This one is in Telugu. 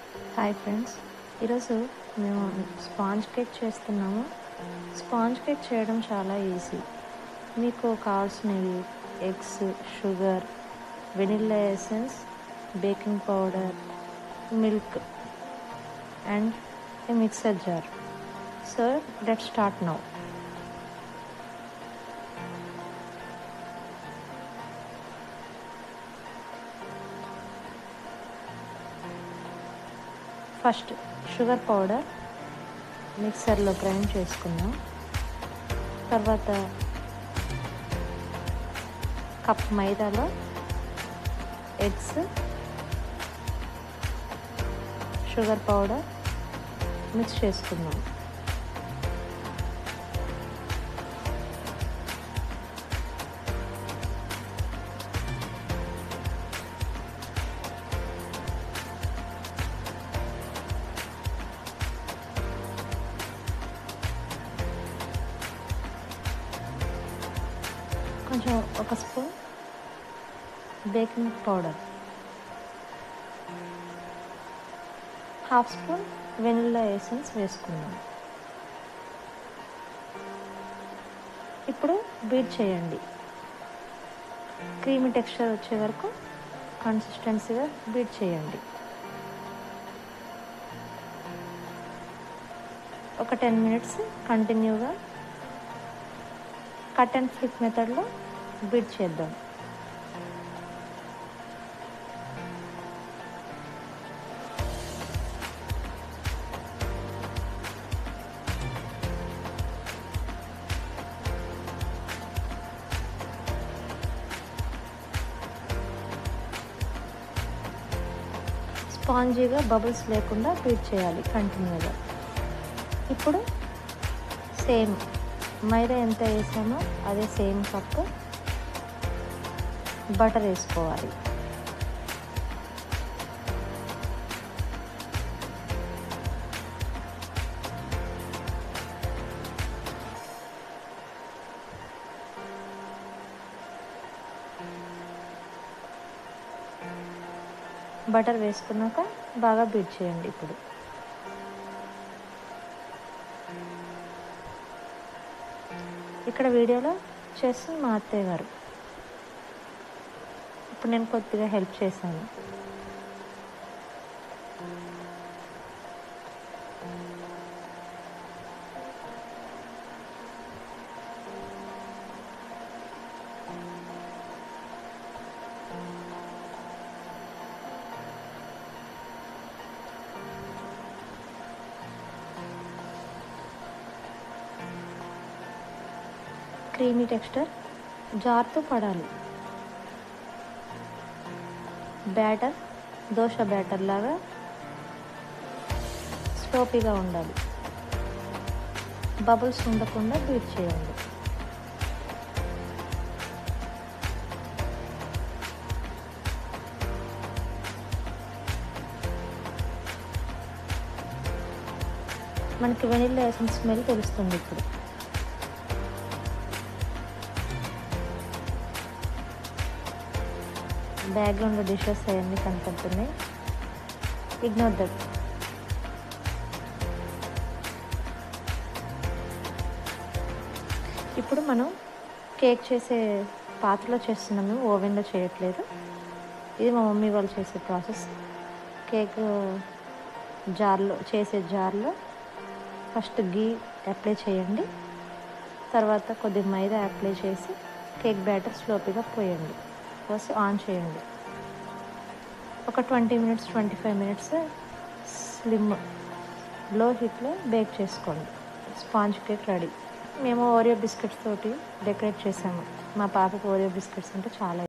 హాయ్ ఫ్రెండ్స్ ఈరోజు మేము స్పాంజ్ కేక్ చేస్తున్నాము స్పాంజ్ కేక్ చేయడం చాలా ఈజీ మీకు కావాల్సినవి eggs sugar vanilla essence baking powder milk and a mixer jar so let start now first sugar powder మిక్సర్లో గ్రైండ్ చేసుకుందాం తర్వాత కప్ మైదాలో ఎగ్స్ షుగర్ పౌడర్ మిక్స్ చేసుకుందాం కొంచెం ఒక spoon baking powder half spoon vanilla essence వేసుకుందాం ఇప్పుడు బీట్ చేయండి క్రీమీ టెక్స్చర్ వచ్చే వరకు కన్సిస్టెన్సీగా బీట్ చేయండి ఒక టెన్ మినిట్స్ కంటిన్యూగా కట్ అండ్ ఫ్లిప్ మెథడ్లో బీట్ చేద్దాం స్పాంజీగా బబుల్స్ లేకుండా బీట్ చేయాలి కంటిన్యూగా ఇప్పుడు సేమ్ మైదా ఎంత వేసామో అదే సేమ్ కప్పు బటర్ వేసుకోవాలి బటర్ వేసుకున్నాక బాగా బీట్ చేయండి ఇప్పుడు ఇక్కడ వీడియోలో చేస్తుంది మా అత్తయ్య గారు ఇప్పుడు నేను కొద్దిగా హెల్ప్ చేశాను క్రీమీ టెక్స్చర్ జార్తో పడాలి బ్యాటర్ దోశ బ్యాటర్ లాగా స్లోపీగా ఉండాలి బబుల్స్ ఉండకుండా బీట్ చేయండి మనకి వెనిల్లా ఎసెన్స్ స్మెల్ తెలుస్తుంది ఇప్పుడు బ్యాక్గ్రౌండ్లో డిషెస్ అవన్నీ కనపడుతున్నాయి ఇగ్నోర్ దట్ ఇప్పుడు మనం కేక్ చేసే పాత్రలో చేస్తున్నాము ఓవెన్లో చేయట్లేదు ఇది మా మమ్మీ వాళ్ళు చేసే ప్రాసెస్ కేక్ జార్లో చేసే జార్లో ఫస్ట్ గీ అప్లై చేయండి తర్వాత కొద్ది మైదా అప్లై చేసి కేక్ బ్యాటర్ స్లోపీగా పోయండి ఫస్ట్ ఆన్ చేయండి ఒక twenty minutes twenty five minutes slim low హీట్లో బేక్ చేసుకోండి స్పాంజ్ కేక్ రెడీ మేము ఓరియో బిస్కెట్స్ తోటి డెకరేట్ చేసాము మా పాపకు ఓరియో బిస్కెట్స్ అంటే చాలా